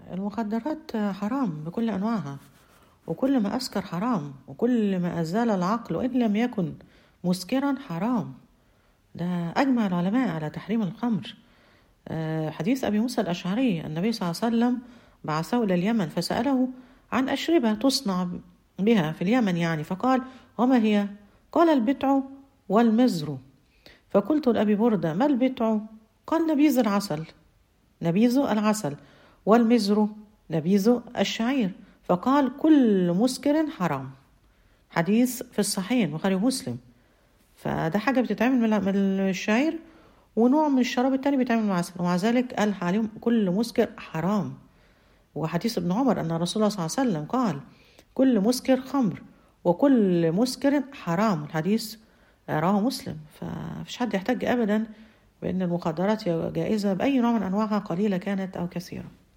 المخدرات حرام بكل أنواعها وكل ما أسكر حرام وكل ما أزال العقل وإن لم يكن مسكرا حرام ده أجمع العلماء على تحريم الخمر آه، حديث أبي موسى الأشعري النبي صلى الله عليه وسلم بعثه إلى اليمن فسأله عن أشربة تصنع بها في اليمن يعني فقال وما هي؟ قال البتع والمزر فقلت لأبي بردة ما البتع؟ قال نبيذ العسل نبيذ العسل والمزر نبيذ الشعير فقال كل مسكر حرام حديث في الصحيحين البخاري ومسلم فده حاجة بتتعمل من من الشعير ونوع من الشراب التاني بيتعمل من العسل ومع ذلك قال عليهم كل مسكر حرام وحديث ابن عمر أن رسول الله صلى الله عليه وسلم قال كل مسكر خمر وكل مسكر حرام الحديث رواه مسلم فمفيش حد يحتج أبدا بأن المخدرات جائزة بأي نوع من أنواعها قليلة كانت أو كثيرة